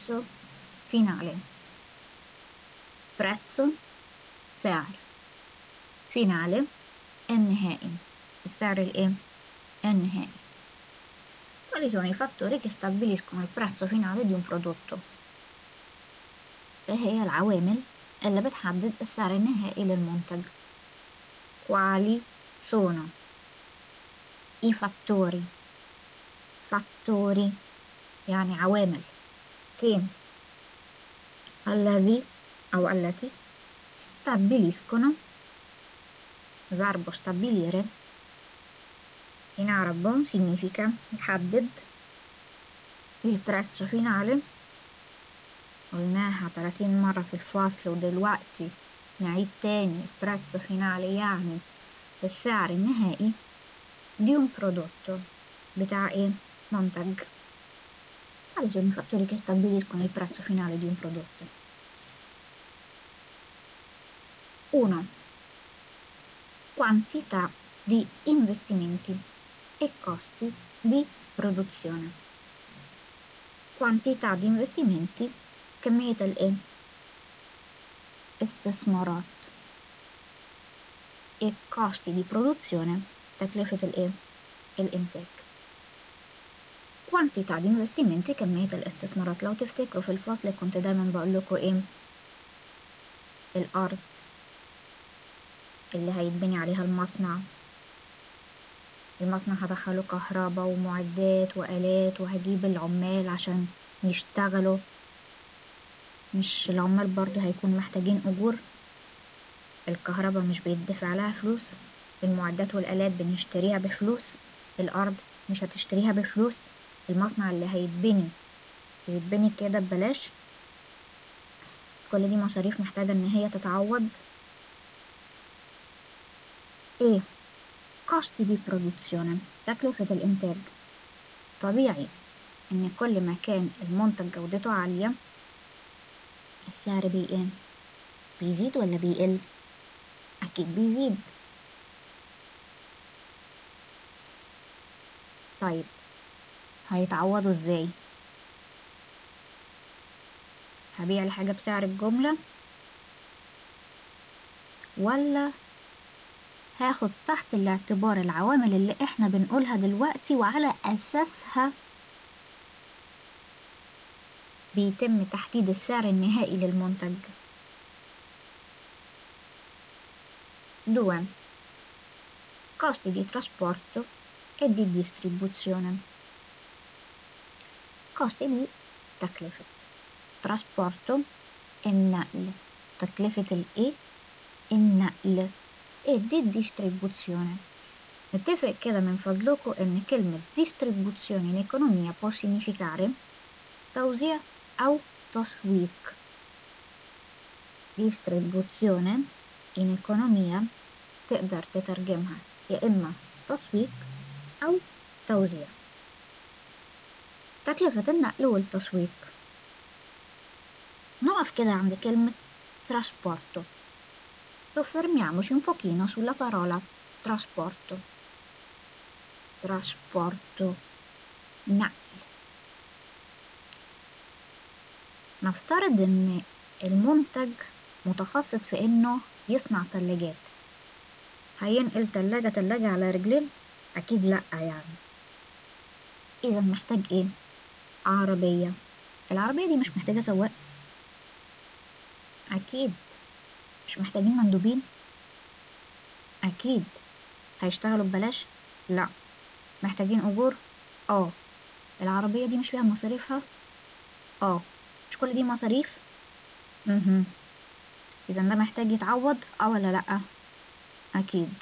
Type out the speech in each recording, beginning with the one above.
prezzo finale prezzo سعر finale النهائي السعر الايه النهائي quali sono i fattori che stabiliscono il prezzo finale di un prodotto ايه هي العوامل اللي بتحدد السعر النهائي للمنتج quali sono i fattori fattori يعني عوامل che الذي أو التي stabiliscono verbo stabilire in arabo significa يحدد il prezzo finale قلناها 30 مرة في الفصل ودلوقتي نعيد تاني البرezzo finale يعني السعر النهائي di un prodotto بتاع ايه منتج quali sono i fattori che stabiliscono il prezzo finale di un prodotto 1 quantità di investimenti e costi di produzione quantità di investimenti كمية الايه استثمارات e costi di produzione تكلفة الايه الانتاج quantità di investimenti كمية الاستثمارات لو تفتكروا في الفصل كنت دايما بقول لكم ايه الارض اللي هيتبني عليها المصنع المصنع هدخله كهرباء ومعدات وآلات وهجيب العمال عشان يشتغلوا مش العمال برضو هيكون محتاجين أجور الكهرباء مش بيدفع لها فلوس المعدات والآلات بنشتريها بفلوس الأرض مش هتشتريها بفلوس المصنع اللي هيتبني يتبني كده ببلاش كل دي مصاريف محتاجة إن هي تتعوض ايه costi di produzione تكلفة الإنتاج طبيعي إن كل ما كان المنتج جودته عالية السعر بي ايه بيزيد ولا بيقل أكيد بيزيد طيب هيتعوضوا ازاي هبيع الحاجة بسعر الجملة ولا هاخد تحت الاعتبار العوامل اللي احنا بنقولها دلوقتي وعلى أساسها بيتم تحديد السعر النهائي للمنتج due costi di trasporto e di distribuzione costi di تكلفة trasporto النقل تكلفة الايه النقل e di distribuzione نتفق كده من فضلكم ان كلمة distribuzione in economia può significare توزيع او تسويق distribuzione in economia تقدر تترجمها يا اما تسويق او توزيع تكلفة النقل والتسويق نقف كده عند كلمة trasporto soffermiamoci un pochino sulla parola trasporto trasporto نقل نفترض ان المنتج متخصص في انه يصنع تلاجات هينقل تلاجة تلاجة على رجلين اكيد لا يعني اذا محتاج ايه عربية العربية دي مش محتاجة سواق اكيد مش محتاجين مندوبين اكيد هيشتغلوا ببلاش لا محتاجين اجور اه العربية دي مش فيها مصاريفها اه مش كل دي مصاريف اها اذا ده محتاج يتعوض اه ولا لا اكيد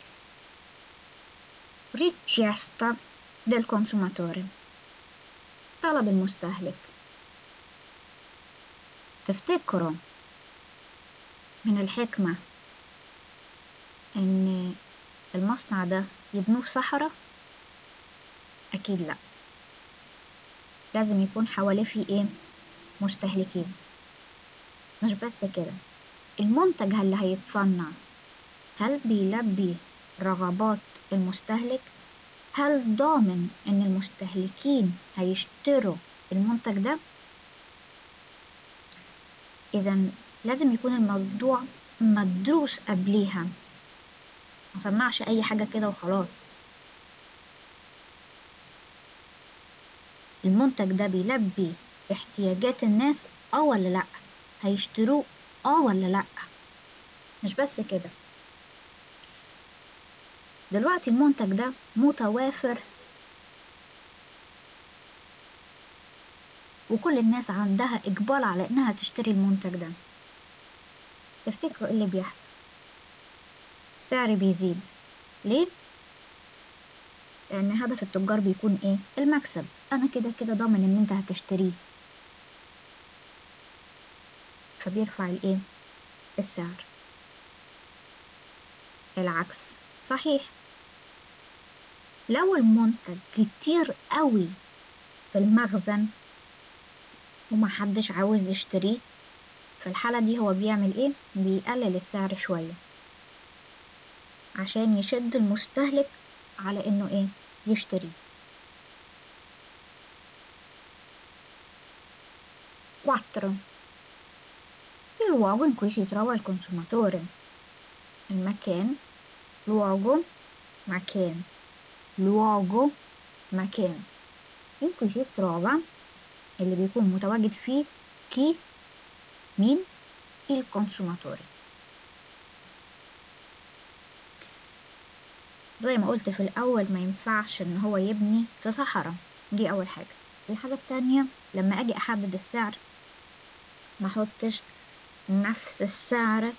richiesta del consumatore طلب المستهلك تفتكروا من الحكمة ان المصنع ده يبنوه في صحراء اكيد لا لازم يكون حواليه فيه ايه مستهلكين مش بس كده المنتج اللي هيتصنع هل بيلبي رغبات المستهلك هل ضامن ان المستهلكين هيشتروا المنتج ده إذا لازم يكون الموضوع مدروس قبليها مصنعش أي حاجة كده وخلاص المنتج ده بيلبي احتياجات الناس اه ولا لأ هيشتروه اه ولا لأ مش بس كده دلوقتي المنتج ده متوافر وكل الناس عندها إقبال على إنها تشتري المنتج ده تفتكروا إيه اللي بيحصل السعر بيزيد ليه؟ لأن هدف التجار بيكون إيه؟ المكسب أنا كده كده ضامن إن أنت هتشتريه فبيرفع الإيه؟ السعر العكس صحيح لو المنتج كتير قوي في المخزن ومحدش عاوز يشتريه في الحالة دي هو بيعمل ايه؟ بيقلل السعر شوية عشان يشد المستهلك على انه ايه؟ يشتري Quattro. Il luogo in cui si trova il consumatore. المكان luogo مكان luogo مكان in cui si trova اللي بيكون متواجد فيه chi مين il consumatore زي ما قلت في الأول ما ينفعش إن هو يبني في صحراء دي أول حاجة الحاجة التانية لما أجي أحدد السعر ما أحطش نفس السعر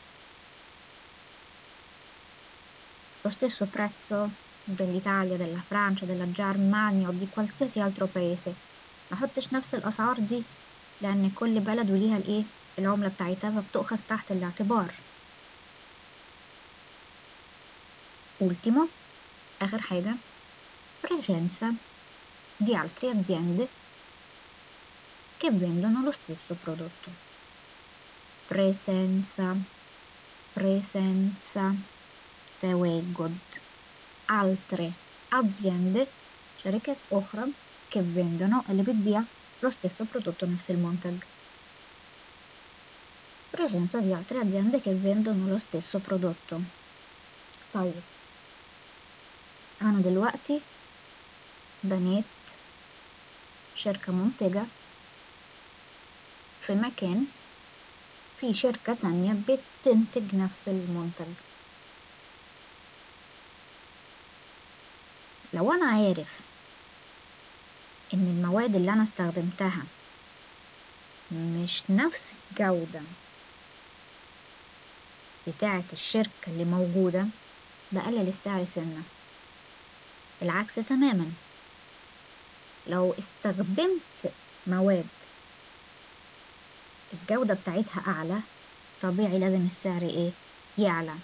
lo stesso prezzo dell'Italia, della Francia, della Germania o di qualsiasi altro paese ما احطش نفس الأسعار دي لأن كل بلد وليها الإيه العملة بتاعتها فبتؤخذ تحت الاعتبار ultimo آخر حاجة presenza di altre aziende che vendono lo stesso prodotto presenza presenza تواجد altre aziende شركات أخرى che vendono اللي بتبيع lo stesso prodotto نفس المنتج presenza di altre aziende che vendono lo stesso prodotto طيب أنا دلوقتي بنيت شركة منتجة في مكان في شركة تانية بتنتج نفس المنتج لو أنا عارف إن المواد اللي أنا استخدمتها مش نفس الجودة بتاعة الشركة اللي موجودة بقلل السعر سنة العكس تماما لو استخدمت مواد الجودة بتاعتها أعلى طبيعي لازم السعر إيه يعلى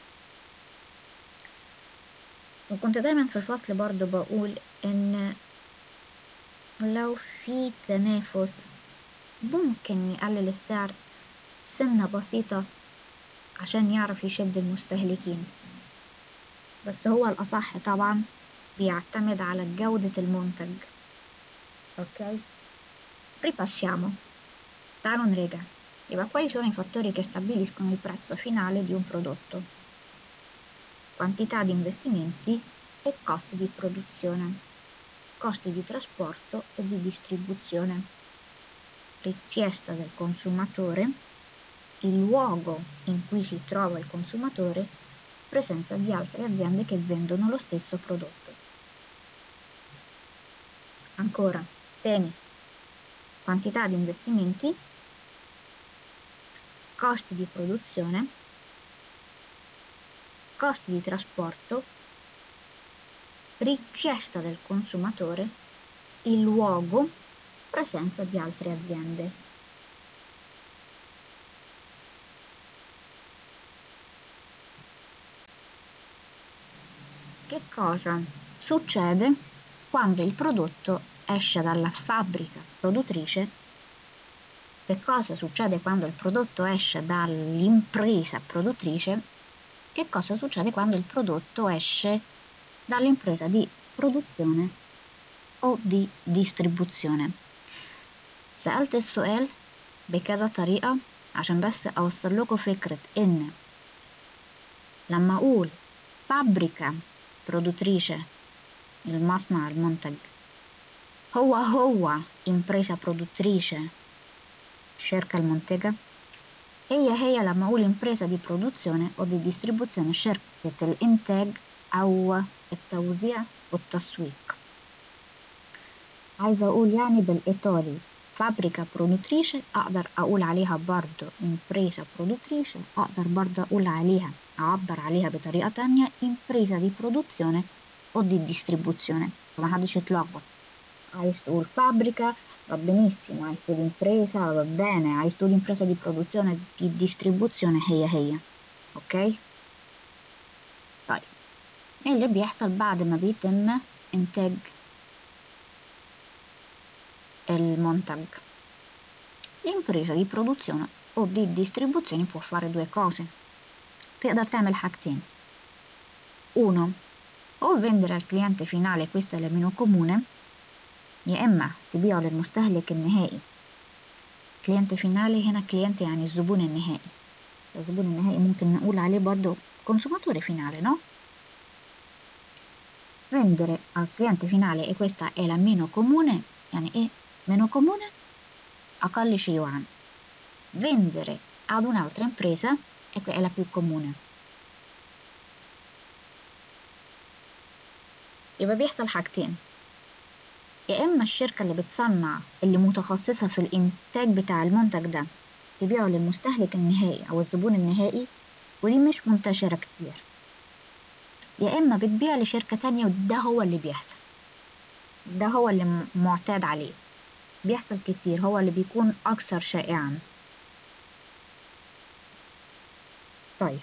وكنت دايما في الفصل برضو بقول إن لو في تنافس ممكن يقلل السعر سنة بسيطة عشان يعرف يشد المستهلكين بس هو الأصح طبعا بيعتمد على جودة المنتج ok ripassiamo تعالوا نراجع يبقى quali sono i fattori che stabiliscono il prezzo finale di un prodotto quantità di investimenti e costi di produzione costi di trasporto e di distribuzione richiesta del consumatore il luogo in cui si trova il consumatore presenza di altre aziende che vendono lo stesso prodotto ancora temi quantità di investimenti costi di produzione costi di trasporto richiesta del consumatore il luogo presenza di altre aziende che cosa succede quando il prodotto esce dalla fabbrica produttrice che cosa succede quando il prodotto esce dall'impresa produttrice che cosa succede quando il prodotto esce dall'impresa di produzione o di distribuzione سألت السؤال بكذا طريقة عشان بس أوصل لكم فكرة إن لما أقول فابريكا برودوتريشة المصنع المنتج هو هو impresa produttrice الشركة المنتجة هي هي لما أقول impresa di produzione أو di distribuzione شركة الإنتاج أو التوزيع والتسويق عايزة أقول يعني بالإيطالي فابريكا برودوتريشة أقدر أقول عليها برضو impresa produttrice أقدر برضو أقول عليها أعبر عليها بطريقة تانية impresa di produzione أو di distribuzione فمحدش يتلخبط عايز تقول فابريكا va benissimo عايز تقول impresa va bene عايز تقول impresa di produzione di distribuzione هي هي اوكي طيب ايه اللي بيحصل بعد ما بيتم انتاج المنتج l'impresa di produzione o di distribuzione può fare due cose تقدر تعمل حاجتين uno o vendere al cliente finale questo è il meno comune يا إما تبيعه للمستهلك النهائي كلينت فينالي هنا كلينت يعني الزبون النهائي الزبون النهائي ممكن نقول عليه برضو consumatore finale no? vendere al cliente finale e questa è la meno comune يعني ايه meno comune أقل شيوعا vendere ad un'altra impresa e è la più comune يبقى بيحصل حاجتين يا إما الشركة اللي بتصنع اللي متخصصة في الإنتاج بتاع المنتج ده تبيعه للمستهلك النهائي أو الزبون النهائي ودي مش منتشرة كتير يا إما بتبيع لشركة تانية وده هو اللي بيحصل ده هو اللي معتاد عليه بيحصل كتير هو اللي بيكون أكثر شائعا طيب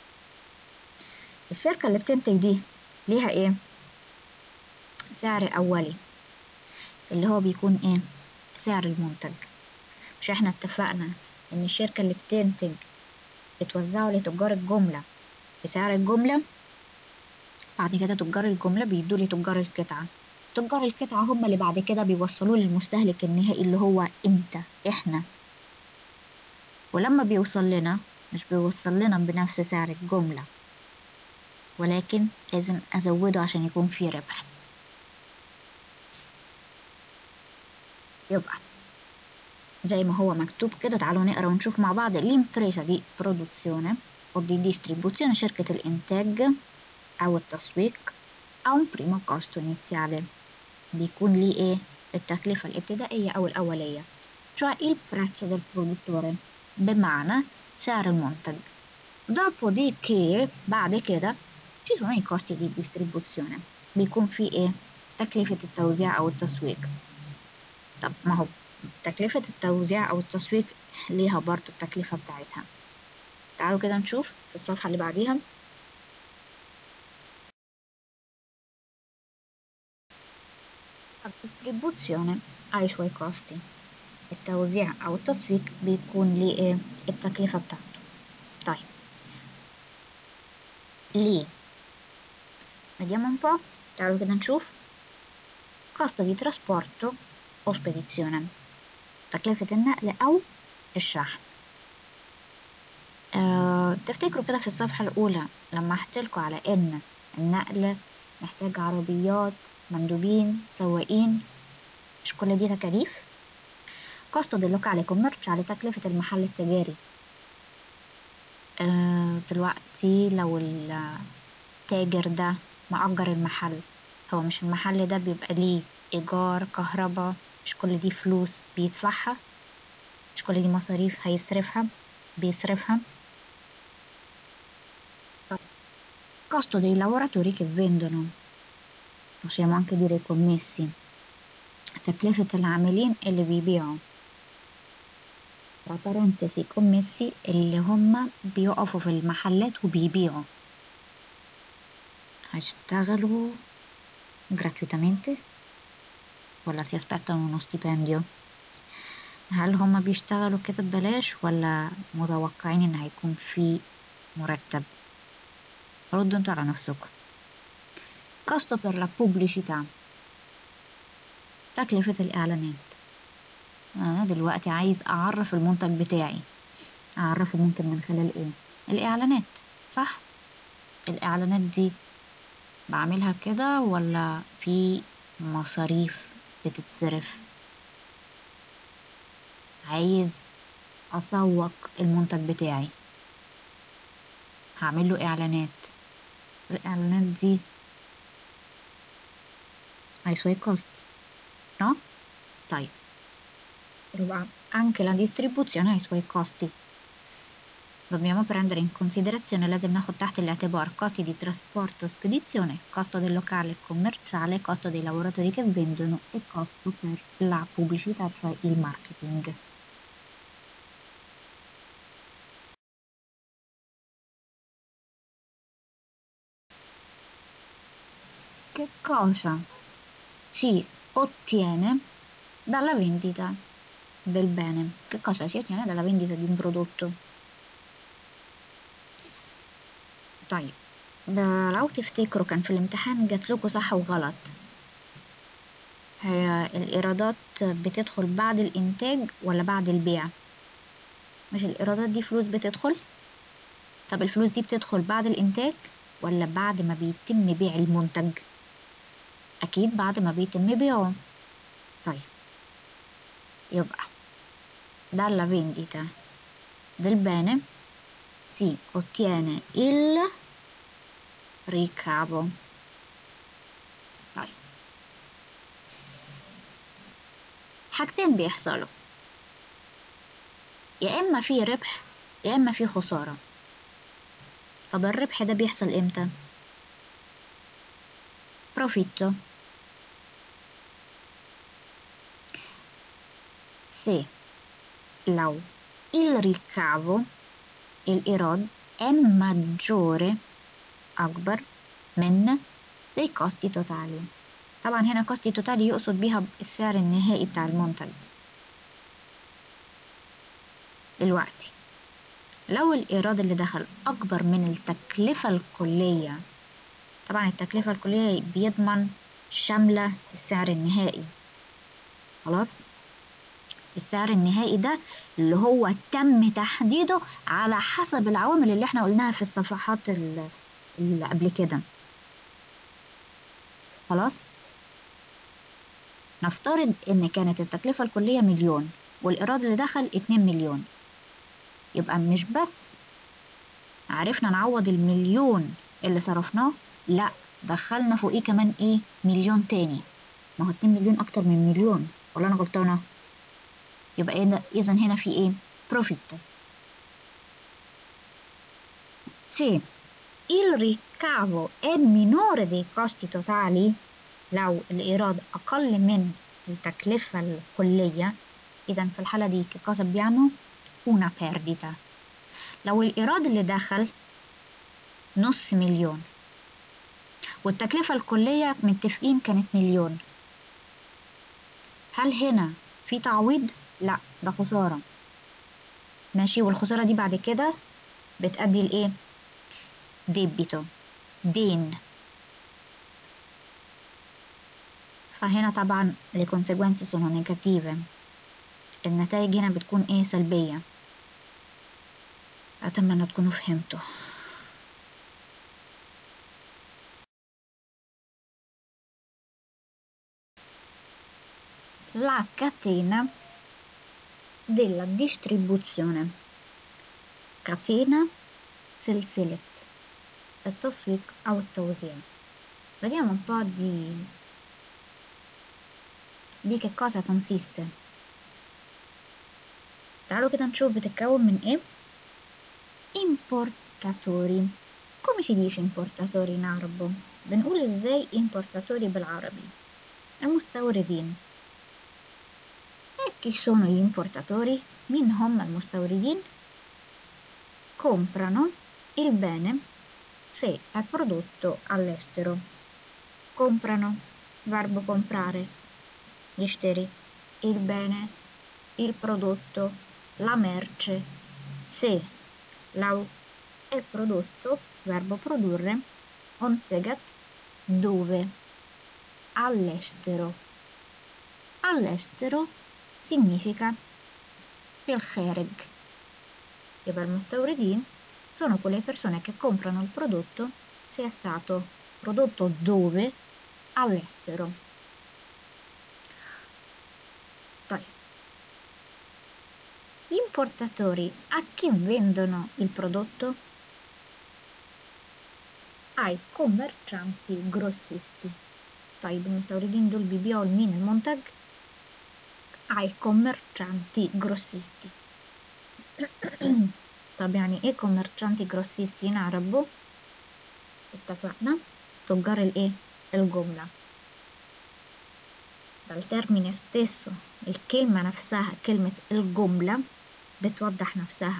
الشركة اللي بتنتج دي ليها إيه؟ سعر أولي اللي هو بيكون ايه سعر المنتج مش احنا اتفقنا ان الشركة اللي بتنتج بتوزعه لتجار الجملة بسعر الجملة بعد كده تجار الجملة بيدوا لتجار القطعة تجار القطعة هم اللي بعد كده بيوصلوه للمستهلك النهائي اللي هو انت احنا ولما بيوصل لنا مش بيوصل لنا بنفس سعر الجملة ولكن لازم أزوده عشان يكون فيه ربح يبقى زي ما هو مكتوب كده تعالوا نقرا ونشوف مع بعض l'impresa di produzione o di distribuzione شركة الإنتاج أو التسويق أو un primo costo iniziale بيكون ليه إيه التكلفة الابتدائية أو الأولية cioè il prezzo del produttore بمعنى سعر المنتج dopodiché بعد كده ci sono i costi di distribuzione بيكون في إيه تكلفة التوزيع أو التسويق طب ما هو تكلفة التوزيع أو التسويق ليها برضه التكلفة بتاعتها تعالوا كده نشوف في الصفحة اللي بعديها la distribuzione ha i suoi costi التوزيع أو التسويق بيكون ليه إيه التكلفة بتاعته طيب ليه vediamo un po' تعالوا كده نشوف costo di trasporto أو spedizione تكلفة النقل أو الشحن أه تفتكروا كده في الصفحة الأولى لما حكيتلكوا على إن النقل محتاج عربيات مندوبين سواقين مش كل دي تكاليف costo del locale commerciale تكلفة المحل التجاري أه دلوقتي لو التاجر ده مأجر المحل هو مش المحل ده بيبقى ليه إيجار كهرباء مش كل دي فلوس بيدفعها مش كل دي مصاريف هيصرفها بيصرفها costo dei lavoratori che vendono possiamo anche dire commessi تكلفة العاملين اللي بيبيعوا tra parentesi commessi اللي هم بيقفوا في المحلات وبيبيعوا هيشتغلوا gratuitamente ولا si aspettano uno stipendio هل هما بيشتغلوا كده ببلاش ولا متوقعين ان هيكون في مرتب ردوا انتوا على نفسكم costo per la pubblicità تكلفة الإعلانات أنا دلوقتي عايز أعرف المنتج بتاعي أعرفه ممكن من خلال إيه الإعلانات صح الإعلانات دي بعملها كده ولا في مصاريف بتتصرف عايز أسوق المنتج بتاعي هعمله إعلانات الإعلانات دي ai suoi costi, no? طيب يبقى anche la distribuzione ha i suoi costi dobbiamo prendere in considerazione لازم ناخد تحت الاعتبار costi di trasporto spedizione costo del locale commerciale costo dei lavoratori che vendono e costo per la pubblicità cioè il marketing che cosa si ottiene dalla vendita del bene. Che cosa si ottiene dalla vendita di un prodotto? طيب ده لو تفتكروا كان في الامتحان جات لكم صح وغلط هي الإيرادات بتدخل بعد الإنتاج ولا بعد البيع مش الإيرادات دي فلوس بتدخل طب الفلوس دي بتدخل بعد الإنتاج ولا بعد ما بيتم بيع المنتج أكيد بعد ما بيتم بيعه طيب يبقى dalla vendita del bene si ottiene il ricavo طيب حاجتين بيحصلوا يا إما في ربح يا إما في خسارة طب الربح ده بيحصل إمتى؟ profitto se لو il ricavo الإيراد è maggiore أكبر من dei costi totali طبعا هنا costi totali يقصد بيها السعر النهائي بتاع المنتج دلوقتي لو الإيراد اللي دخل أكبر من التكلفة الكلية طبعا التكلفة الكلية بيضمن شاملة السعر النهائي خلاص السعر النهائي ده اللي هو تم تحديده على حسب العوامل اللي احنا قلناها في الصفحات اللي قبل كده خلاص نفترض ان كانت التكلفة الكلية مليون والإيراد اللي دخل اتنين مليون يبقى مش بس عرفنا نعوض المليون اللي صرفناه لا دخلنا فوقيه كمان ايه مليون تاني ما هو اتنين مليون اكتر من مليون ولا انا غلطانه يبقى إيه اذا هنا في ايه بروفيتو se il ricavo è minore dei costi totali لو الإيراد أقل من التكلفة الكلية إذا في الحالة دي che cosa abbiamo una perdita لو الإيراد اللي دخل نص مليون والتكلفة الكلية متفقين كانت مليون هل هنا في تعويض؟ لا ده خسارة ماشي والخسارة دي بعد كده بتأدي لإيه؟ ديبيتو دين فهنا طبعا le conseguenze sono negative النتائج هنا بتكون ايه سلبية أتمنى تكونوا فهمتوا la catena della distribuzione catena سلسلة التسويق أو التوزيع vediamo un po' di di che cosa consiste تعالوا كده نشوف بتتكون من ايه importatori come si dice importatori in arabo بنقول ازاي importatori بالعربي المستوردين e chi sono gli importatori مين هم المستوردين comprano il bene se è prodotto all'estero comprano verbo comprare يشتري il bene il prodotto la merce se لو è prodotto verbo produrre ontegat dove all'estero all'estero significa في الخارج يبقى المستوردين sono quelle persone che comprano il prodotto se è stato prodotto dove? All'estero. طيب gli importatori a chi vendono il prodotto? Ai commercianti grossisti. طيب المستوردين دول بيبيعوا لمين المنتج؟ ai commercianti grossisti. طب يعني ايه commercianti grossisti نعرفه؟ اتفقنا تجار الايه؟ الجملة. dal termine stesso الكلمة نفسها كلمة الجملة بتوضح نفسها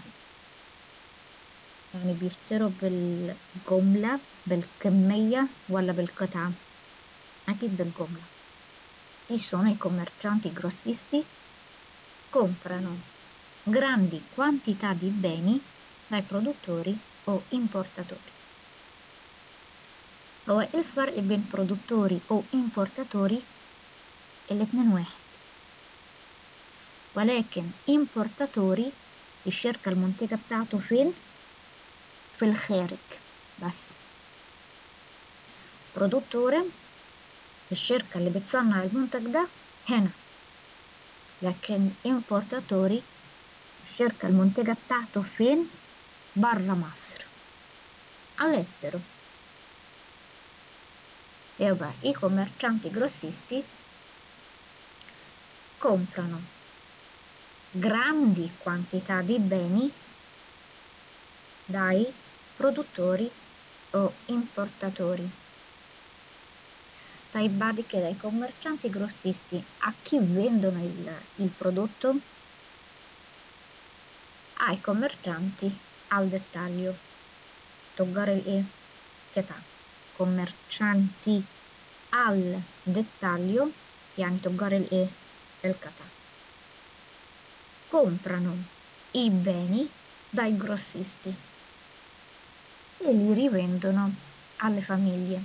يعني بيشتروا بالجملة بالكمية ولا بالقطعة أكيد بالجملة chi sono i commercianti grossisti comprano grandi quantità di beni dai produttori o importatori هو ايه الفرق بين produttori او importatori الاتنين واحد ولكن importatori الشركة المنتجة بتاعته فين؟ في الخارج بس produttore الشركة اللي بتصنع المنتج ده هنا لكن importatori الشركة المنتجة بتاعته فين؟ برا مصر all'estero يبقى i commercianti grossisti comprano grandi quantità di beni dai produttori o importatori. طيب بعد كده i commercianti grossisti a chi vendono il, il prodotto? Ai commercianti al dettaglio. تجار الايه؟ قطع. commercianti al dettaglio يعني تجار الايه؟ القطع. comprano i beni dai grossisti e li rivendono alle famiglie.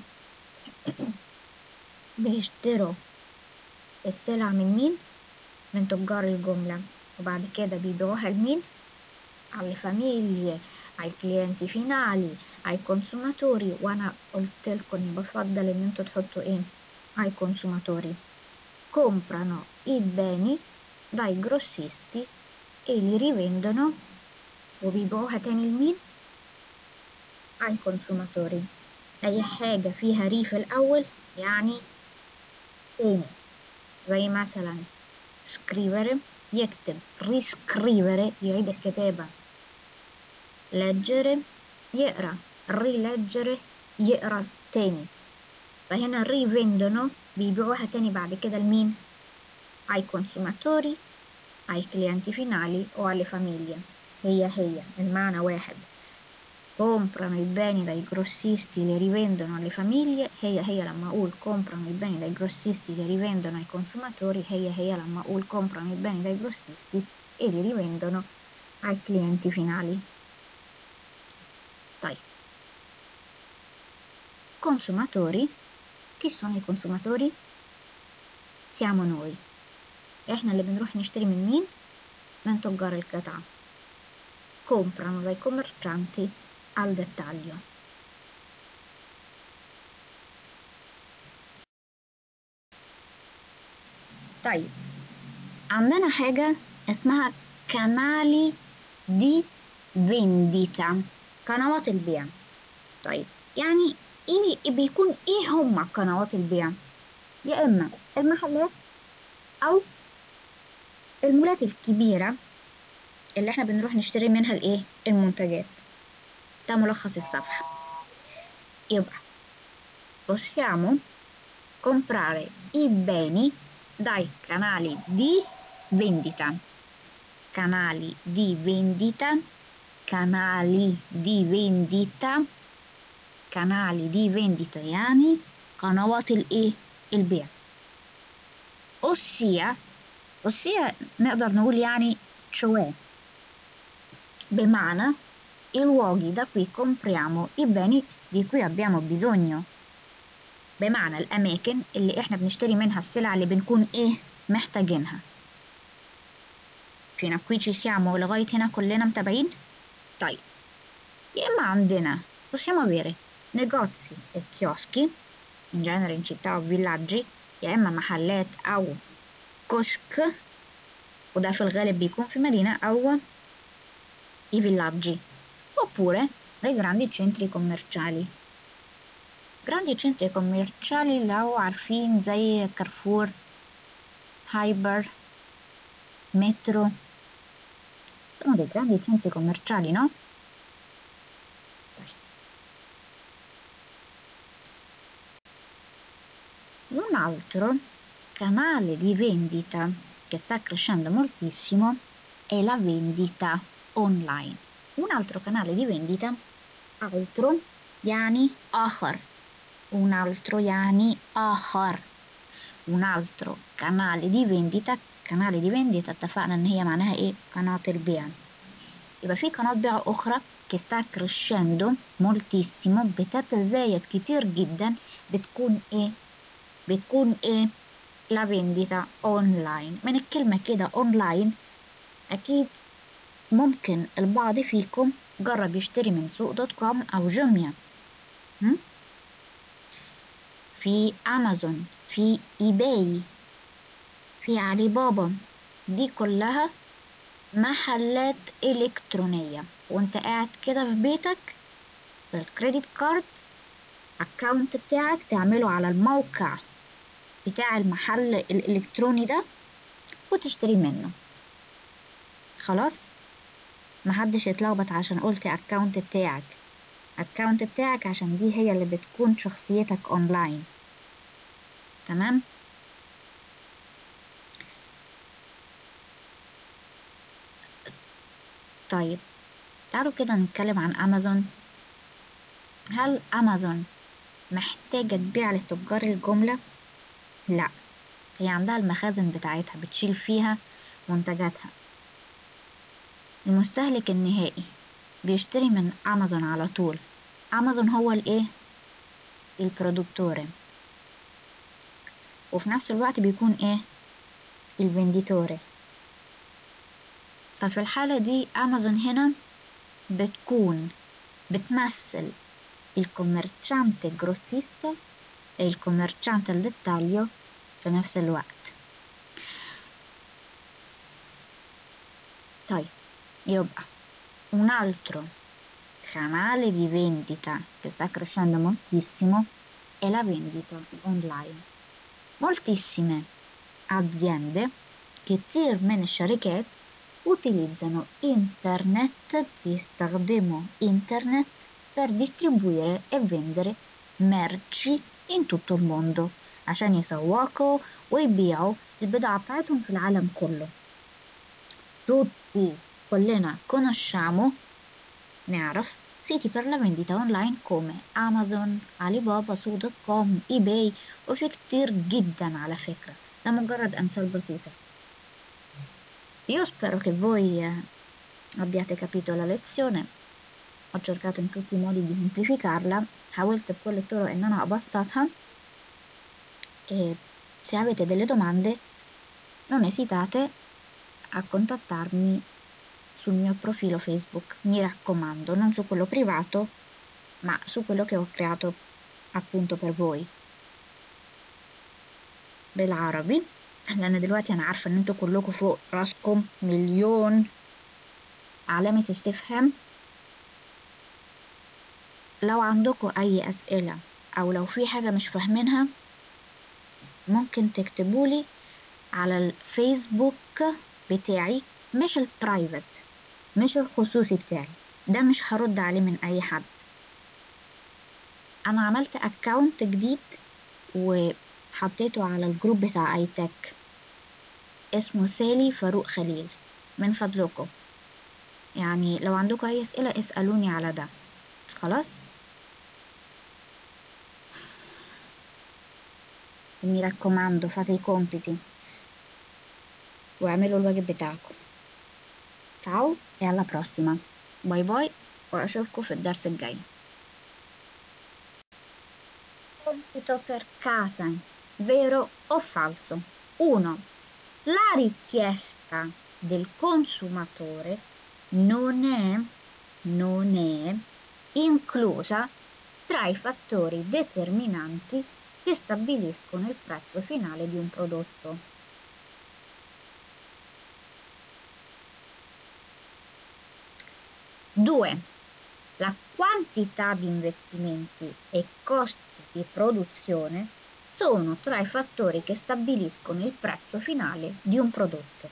بيشتروا السلع من مين؟ من تجار الجملة وبعد كده بيبيعوها لمين؟ alle famiglie, ai clienti finali, ai consumatori وانا قلت لكم اني بفضل ان انتوا تحطوا ايه؟ ai consumatori. comprano i beni dai grossisti e li rivendono وبيبيعوها تاني لمين؟ ai consumatori أي حاجة فيها ري في الأول يعني تاني زي مثلا scrivere يكتب riscrivere يعيد الكتابة leggere يقرأ rileggere يقرأ تاني فهنا rivendono بيبيعوها تاني بعد كده لمين؟ ai consumatori ai clienti finali o alle famiglie هي هي المعنى واحد comprano i beni dai grossisti li rivendono alle famiglie هي هي لما أقول comprano i beni dai grossisti li rivendono ai consumatori هي هي لما أقول comprano i beni dai grossisti e li rivendono ai clienti finali طيب consumatori chi sono i consumatori? siamo noi احنا اللي بنروح نشتري من مين؟ من تجار القطع comprano dai commercianti al dettaglio طيب عندنا حاجة اسمها canali di vendita قنوات البيع طيب يعني ايه بيكون ايه هما قنوات البيع يا اما المحلات او المولات الكبيرة اللي احنا بنروح نشتري منها الايه المنتجات ده ملخص الصفحة يبقى possiamo comprare i beni dai canali di vendita canali di vendita canali di vendita canali di vendita يعني قنوات الايه البيع ossia ossia نقدر نقول يعني cioè بمعنى i luoghi da cui compriamo i beni di cui abbiamo bisogno بمعنى الأماكن اللي إحنا بنشتري منها السلع اللي بنكون إيه محتاجينها فينا qui ci siamo لغاية هنا كلنا متابعين طيب يا إما عندنا possiamo avere negozi e chioschi in genere in città o villaggi يا إما محلات أو كشك وده في الغالب بيكون في مدينة أو i villaggi oppure dai grandi centri commerciali grandi centri commerciali لو عارفين زي كارفور هايبر مترو sono dei grandi centri commerciali no? Un altro canale di vendita che sta crescendo moltissimo è la vendita online. Un altro canale di vendita, altro, يعني آخر. Un altro يعني آخر. Un altro canale di vendita canale di vendita اتفقنا ان هي معناها ايه قناة البيع يبقى في قناة بيع اخرى che sta crescendo moltissimo بتتزايد كتير جدا بتكون ايه بتكون ايه la vendita online من الكلمة كده online اكيد ممكن البعض فيكم جرب يشتري من سوق دوت كوم او جوميا في امازون في ايباي في علي بابا دي كلها محلات إلكترونية وانت قاعد كده في بيتك بالكريدت كارد اكونت بتاعك تعمله على الموقع بتاع المحل الإلكتروني ده وتشتري منه خلاص محدش يتلخبط عشان قلت اكونت بتاعك اكونت بتاعك عشان دي هي اللي بتكون شخصيتك اونلاين تمام طيب تعالوا كده نتكلم عن امازون هل امازون محتاجة تبيع لتجار الجملة؟ لا هي عندها المخازن بتاعتها بتشيل فيها منتجاتها المستهلك النهائي بيشتري من امازون على طول امازون هو الايه البرودكتوري وفي نفس الوقت بيكون ايه الفنديتوري ففي الحالة دي امازون هنا بتكون بتمثل الكوميرشانت جروسيستا e il commerciante al dettaglio في نفس الوقت طيب يبقى un altro canale di vendita che sta crescendo moltissimo è la vendita online moltissime aziende كتير من الشركات utilizzano internet بيستخدموا internet per distribuire e vendere merci in tutto il mondo عشان يسوقوا ويبيعوا البضاعة بتاعتهم في العالم كله tutti كلنا conosciamo نعرف siti per la vendita online come امازون علي بابا سوق دوت كوم اي باي وفي كتير جدا على فكرة ده مجرد امثال بسيطة io spero che voi abbiate capito la lezione ho cercato in tutti i modi di semplificarla حاولت بكل الطرق ان انا ابسطها e se avete delle domande non esitate a contattarmi sul mio profilo Facebook mi raccomando non su quello privato ma su quello che ho creato appunto per voi بالعربي لان دلوقتي انا عارفه ان انتوا كلكم فوق راسكم مليون علامه استفهام لو عندكم أي أسئلة أو لو في حاجة مش فاهمينها ممكن تكتبولي على الفيسبوك بتاعي مش البرايفت مش الخصوصي بتاعي ده مش هرد عليه من أي حد أنا عملت أكاونت جديد وحطيته على الجروب بتاع أي تك اسمه سالي فاروق خليل من فضلكم يعني لو عندكم أي أسئلة اسألوني على ده خلاص mi raccomando fate i compiti واعملوا الواجب بتاعكم ciao e alla prossima باي باي واشوفكم في الدرس الجاي compito per casa vero o falso 1 la richiesta del consumatore non è non è inclusa tra i fattori determinanti che stabiliscono il prezzo finale di un prodotto. Due, la quantità di investimenti e costi di produzione sono tra i fattori che stabiliscono il prezzo finale di un prodotto.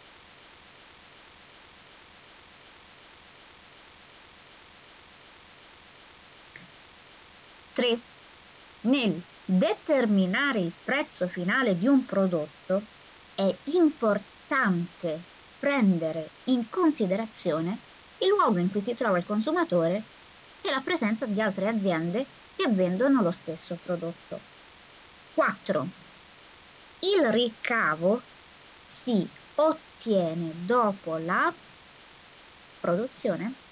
3. Nel determinare il prezzo finale di un prodotto è importante prendere in considerazione il luogo in cui si trova il consumatore e la presenza di altre aziende che vendono lo stesso prodotto. 4. Il ricavo si ottiene dopo la produzione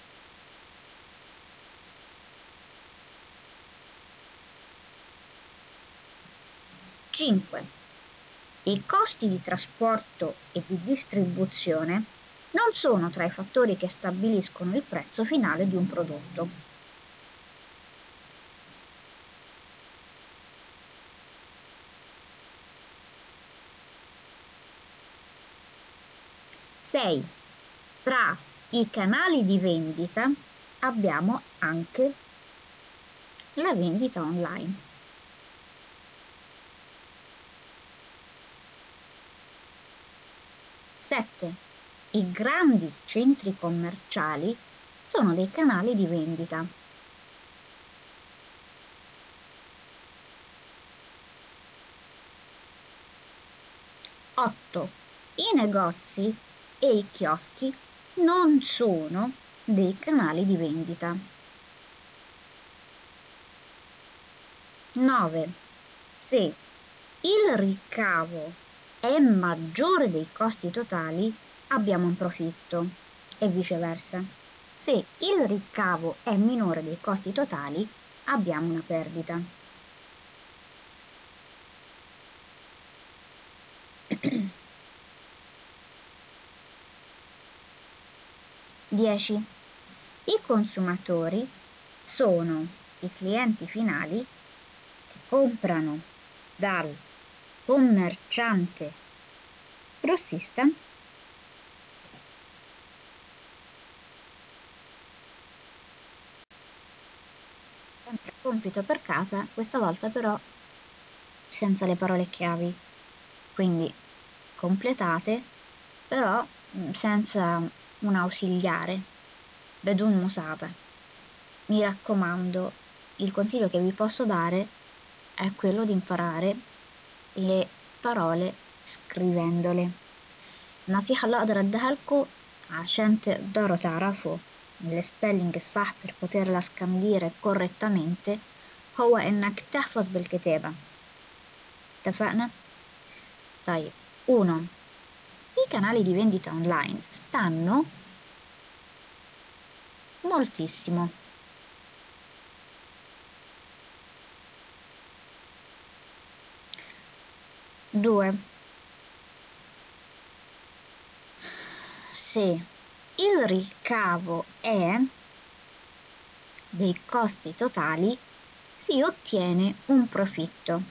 5. I costi di trasporto e di distribuzione non sono tra i fattori che stabiliscono il prezzo finale di un prodotto. Sei. Tra i canali di vendita abbiamo anche la vendita online. 7. I grandi centri commerciali sono dei canali di vendita. Otto. I negozi e i chioschi non sono dei canali di vendita. 9. Se il ricavo è maggiore dei costi totali, abbiamo un profitto e viceversa. Se il ricavo è minore dei costi totali, abbiamo una perdita. Dieci. I consumatori sono i clienti finali che comprano dal commerciante grossista sempre compito per casa questa volta però senza le parole chiavi quindi completate però mm, senza un ausiliare bedun musata mi raccomando il consiglio che vi posso dare è quello di imparare le parole scrivendole النصيحة اللي أقدر أديها لكم عشان تقدروا تعرفوا السبيلنج الصح per poterla scandire correttamente هو إنك تحفظ بالكتابة اتفقنا؟ طيب uno i canali di vendita online stanno moltissimo 2. Se il ricavo è dei costi totali, si ottiene un profitto.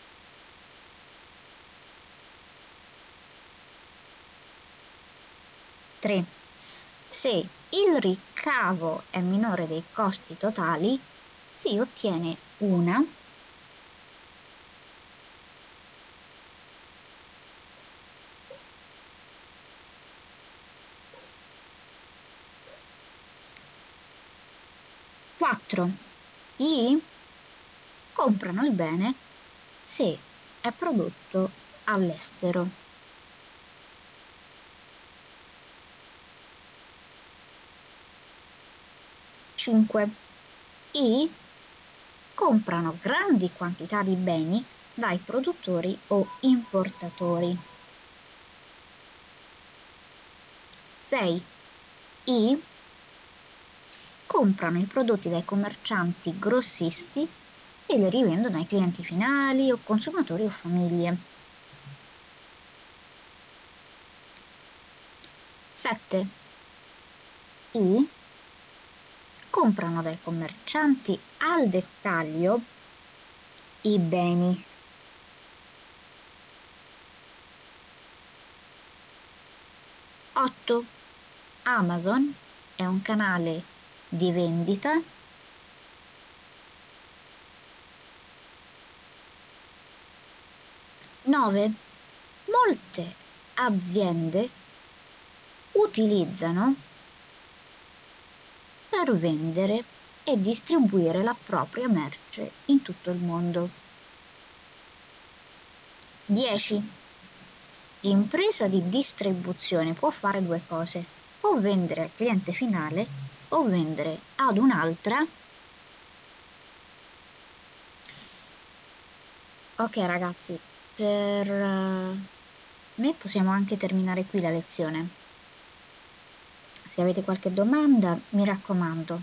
Tre. Se il ricavo è minore dei costi totali, si ottiene una 4. I comprano il bene se è prodotto all'estero. Cinque. I comprano grandi quantità di beni dai produttori o importatori. 6. I comprano i prodotti dai commercianti grossisti e li rivendono ai clienti finali o consumatori o famiglie. 7. I comprano dai commercianti al dettaglio i beni. Otto. Amazon è un canale di vendita Nove. Molte aziende utilizzano per vendere e distribuire la propria merce in tutto il mondo. 10. L'impresa di distribuzione può fare due cose, può vendere al cliente finale o vendere ad un'altra. Ok ragazzi, per eh, me possiamo anche terminare qui la lezione. Se avete qualche domanda, mi raccomando,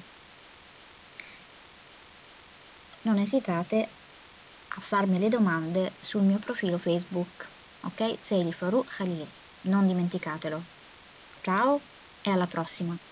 non esitate a farmi le domande sul mio profilo Facebook, ok? Seili Faru Khalil, non dimenticatelo. Ciao e alla prossima!